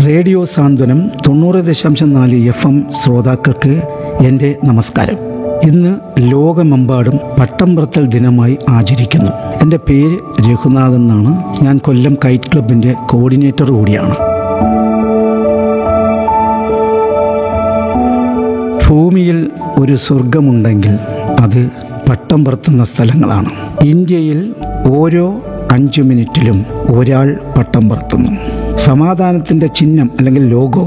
radio സാന്ത്വനം തൊണ്ണൂറ് ദശാംശം നാല് എഫ് എം ശ്രോതാക്കൾക്ക് എൻ്റെ നമസ്കാരം ഇന്ന് ലോകമെമ്പാടും പട്ടം പറത്തൽ ദിനമായി ആചരിക്കുന്നു എൻ്റെ പേര് രഘുനാഥ് എന്നാണ് ഞാൻ കൊല്ലം കൈറ്റ് ക്ലബിൻ്റെ കോർഡിനേറ്റർ കൂടിയാണ് ഭൂമിയിൽ ഒരു സ്വർഗമുണ്ടെങ്കിൽ അത് പട്ടം പറത്തുന്ന സ്ഥലങ്ങളാണ് ഇന്ത്യയിൽ ഓരോ അഞ്ചു മിനിറ്റിലും ഒരാൾ പട്ടം പറത്തുന്നു സമാധാനത്തിൻ്റെ ചിഹ്നം അല്ലെങ്കിൽ ലോഗോ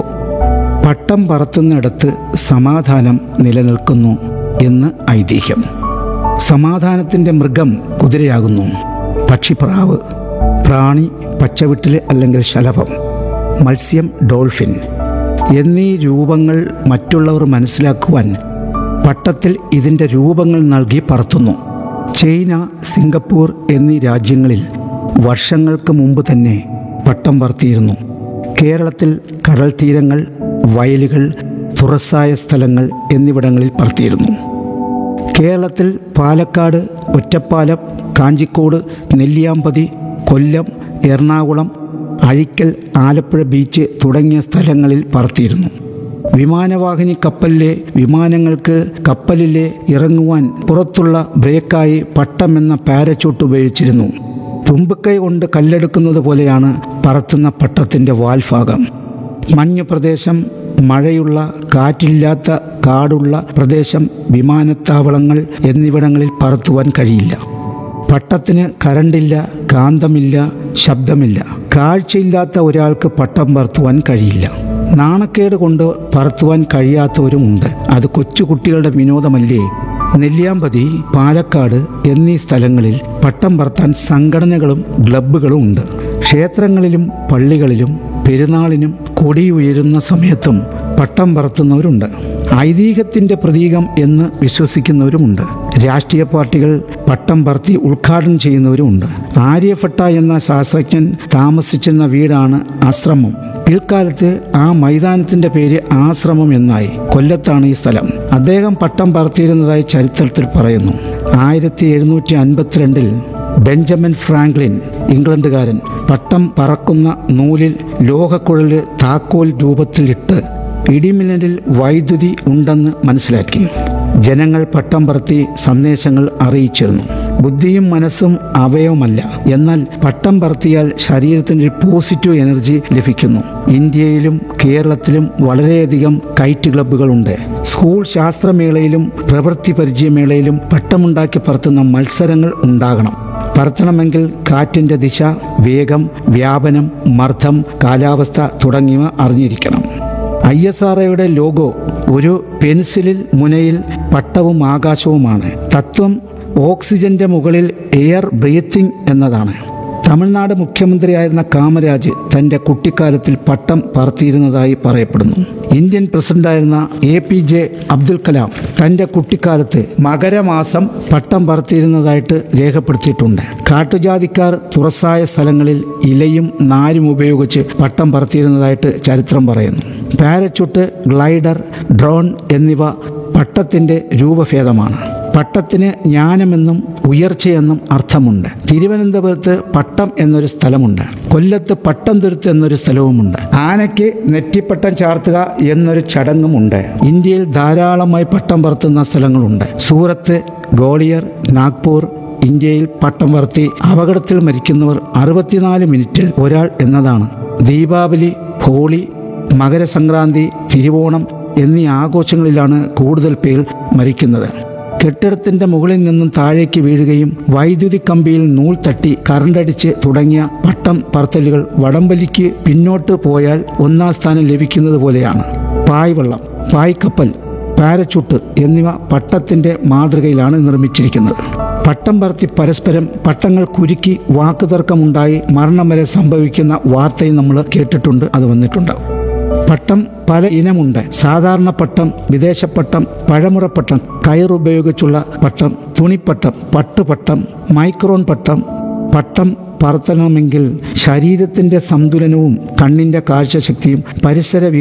പട്ടം പറത്തുന്നിടത്ത് സമാധാനം നിലനിൽക്കുന്നു എന്ന് ഐതിഹ്യം സമാധാനത്തിൻ്റെ മൃഗം കുതിരയാകുന്നു പക്ഷിപ്രാവ് പ്രാണി പച്ചവിട്ടിൽ അല്ലെങ്കിൽ ശലഭം മത്സ്യം ഡോൾഫിൻ എന്നീ രൂപങ്ങൾ മറ്റുള്ളവർ മനസ്സിലാക്കുവാൻ പട്ടത്തിൽ ഇതിൻ്റെ രൂപങ്ങൾ നൽകി പറത്തുന്നു ചൈന സിംഗപ്പൂർ എന്നീ രാജ്യങ്ങളിൽ വർഷങ്ങൾക്ക് മുമ്പ് തന്നെ പട്ടം പറത്തിയിരുന്നു കേരളത്തിൽ കടൽ തീരങ്ങൾ വയലുകൾ തുറസായ സ്ഥലങ്ങൾ എന്നിവിടങ്ങളിൽ പറത്തിയിരുന്നു കേരളത്തിൽ പാലക്കാട് ഒറ്റപ്പാലം കാഞ്ചിക്കോട് നെല്ലിയാമ്പതി കൊല്ലം എറണാകുളം അഴിക്കൽ ആലപ്പുഴ ബീച്ച് തുടങ്ങിയ സ്ഥലങ്ങളിൽ പറത്തിയിരുന്നു വിമാനവാഹിനി കപ്പലിലെ വിമാനങ്ങൾക്ക് കപ്പലിലെ ഇറങ്ങുവാൻ പുറത്തുള്ള ബ്രേക്കായി പട്ടം എന്ന പാരച്ചൂട്ട് ഉപയോഗിച്ചിരുന്നു തുമ്പിക്കൈ കൊണ്ട് കല്ലെടുക്കുന്നത് പോലെയാണ് പറത്തുന്ന പട്ടത്തിൻ്റെ വാൽഭാഗം മഞ്ഞ് പ്രദേശം മഴയുള്ള കാറ്റില്ലാത്ത കാടുള്ള പ്രദേശം വിമാനത്താവളങ്ങൾ എന്നിവിടങ്ങളിൽ പറത്തുവാൻ കഴിയില്ല പട്ടത്തിന് കരണ്ടില്ല കാന്തമില്ല ശബ്ദമില്ല കാഴ്ചയില്ലാത്ത ഒരാൾക്ക് പട്ടം പറത്തുവാൻ കഴിയില്ല നാണക്കേട് കൊണ്ട് പറത്തുവാൻ കഴിയാത്തവരുമുണ്ട് അത് കൊച്ചു കുട്ടികളുടെ വിനോദമല്ലേ നെല്ലിയാമ്പതി പാലക്കാട് എന്നീ സ്ഥലങ്ങളിൽ പട്ടം പറത്താൻ സംഘടനകളും ക്ലബ്ബുകളും ഉണ്ട് ക്ഷേത്രങ്ങളിലും പള്ളികളിലും പെരുന്നാളിനും കൊടി ഉയരുന്ന സമയത്തും പട്ടം പറത്തുന്നവരുണ്ട് ഐതിഹ്യത്തിന്റെ പ്രതീകം എന്ന് വിശ്വസിക്കുന്നവരുമുണ്ട് രാഷ്ട്രീയ പാർട്ടികൾ പട്ടം പറത്തി ഉദ്ഘാടനം ചെയ്യുന്നവരുമുണ്ട് ആര്യഭട്ട എന്ന ശാസ്ത്രജ്ഞൻ താമസിച്ചിരുന്ന വീടാണ് ആശ്രമം പിൽക്കാലത്ത് ആ മൈതാനത്തിന്റെ പേര് ആശ്രമം എന്നായി കൊല്ലത്താണ് ഈ സ്ഥലം അദ്ദേഹം പട്ടം പറത്തിയിരുന്നതായി ചരിത്രത്തിൽ പറയുന്നു ആയിരത്തി എഴുന്നൂറ്റി അൻപത്തിരണ്ടിൽ ബെഞ്ചമിൻ ഫ്രാങ്ക്ലിൻ ഇംഗ്ലണ്ടുകാരൻ പട്ടം പറക്കുന്ന നൂലിൽ ലോഹക്കുഴല് താക്കോൽ രൂപത്തിലിട്ട് ഇടിമിന്നലിൽ വൈദ്യുതി ഉണ്ടെന്ന് മനസ്സിലാക്കി ജനങ്ങൾ പട്ടം പറത്തി സന്ദേശങ്ങൾ അറിയിച്ചിരുന്നു ബുദ്ധിയും മനസ്സും അവയവമല്ല എന്നാൽ പട്ടം പറത്തിയാൽ ശരീരത്തിന് ഒരു പോസിറ്റീവ് എനർജി ലഭിക്കുന്നു ഇന്ത്യയിലും കേരളത്തിലും വളരെയധികം കൈറ്റ് ക്ലബ്ബുകളുണ്ട് സ്കൂൾ ശാസ്ത്രമേളയിലും പ്രവൃത്തി പരിചയമേളയിലും പട്ടമുണ്ടാക്കി പറത്തുന്ന മത്സരങ്ങൾ ഉണ്ടാകണം പറത്തണമെങ്കിൽ കാറ്റിൻ്റെ ദിശ വേഗം വ്യാപനം മർദ്ദം കാലാവസ്ഥ തുടങ്ങിയവ അറിഞ്ഞിരിക്കണം ഐ എസ് ആർ ഒയുടെ ലോഗോ ഒരു പെൻസിലിൽ മുനയിൽ പട്ടവും ആകാശവുമാണ് തത്വം ഓക്സിജന്റെ മുകളിൽ എയർ ബ്രീത്തിങ് എന്നതാണ് തമിഴ്നാട് മുഖ്യമന്ത്രിയായിരുന്ന കാമരാജ് തന്റെ കുട്ടിക്കാലത്തിൽ പട്ടം പറത്തിയിരുന്നതായി പറയപ്പെടുന്നു ഇന്ത്യൻ പ്രസിഡന്റായിരുന്ന A P J Abdul Kalam തന്റെ കുട്ടിക്കാലത്ത് മകരമാസം പട്ടം പറത്തിയിരുന്നതായിട്ട് രേഖപ്പെടുത്തിയിട്ടുണ്ട് കാട്ടുജാതിക്കാർ തുറസായ സ്ഥലങ്ങളിൽ ഇലയും നാരും ഉപയോഗിച്ച് പട്ടം പറത്തിയിരുന്നതായിട്ട് ചരിത്രം പറയുന്നു പാരച്യൂട്ട് ഗ്ലൈഡർ ഡ്രോൺ എന്നിവ പട്ടത്തിന്റെ രൂപഭേദമാണ് പട്ടത്തിന് ജ്ഞാനമെന്നും ഉയർച്ചയെന്നും അർത്ഥമുണ്ട് തിരുവനന്തപുരത്ത് പട്ടം എന്നൊരു സ്ഥലമുണ്ട് കൊല്ലത്ത് പട്ടം തുരുത്ത് എന്നൊരു സ്ഥലവുമുണ്ട് ആനയ്ക്ക് നെറ്റിപ്പട്ടം ചാർത്തുക എന്നൊരു ചടങ്ങുമുണ്ട് ഇന്ത്യയിൽ ധാരാളമായി പട്ടം പറത്തുന്ന സ്ഥലങ്ങളുണ്ട് സൂറത്ത് ഗോളിയർ നാഗ്പൂർ ഇന്ത്യയിൽ പട്ടം പറത്തി അപകടത്തിൽ മരിക്കുന്നവർ അറുപത്തിനാല് മിനിറ്റിൽ ഒരാൾ എന്നതാണ് ദീപാവലി ഹോളി മകരസംക്രാന്തി തിരുവോണം എന്നീ ആഘോഷങ്ങളിലാണ് കൂടുതൽ പേർ മരിക്കുന്നത് കെട്ടിടത്തിന്റെ മുകളിൽ നിന്നും താഴേക്ക് വീഴുകയും വൈദ്യുതി കമ്പിയിൽ നൂൽ തട്ടി കറണ്ടടിച്ച് തുടങ്ങിയ പട്ടം പറത്തലുകൾ വടംവലിക്ക് പിന്നോട്ട് പോയാൽ ഒന്നാം സ്ഥാനം ലഭിക്കുന്നത് പോലെയാണ് പായ്വള്ളം പായ്ക്കപ്പൽ പാരച്ചൂട്ട് എന്നിവ പട്ടത്തിന്റെ മാതൃകയിലാണ് നിർമ്മിച്ചിരിക്കുന്നത് പട്ടം പറത്തി പരസ്പരം പട്ടങ്ങൾ കുരുക്കി വാക്കുതർക്കമുണ്ടായി മരണം വരെ സംഭവിക്കുന്ന വാർത്തയും നമ്മൾ കേട്ടിട്ടുണ്ട് അത് വന്നിട്ടുണ്ട് പട്ടം പല ഇനമുണ്ട് സാധാരണ പട്ടം വിദേശപ്പട്ടം പഴമുറപ്പട്ടം കയറുപയോഗിച്ചുള്ള പട്ടം തുണിപ്പട്ടം പട്ടുപട്ടം മൈക്രോൺ പട്ടം പട്ടം പറത്തണമെങ്കിൽ ശരീരത്തിന്റെ സന്തുലനവും കണ്ണിന്റെ കാഴ്ചശക്തിയും പരിസര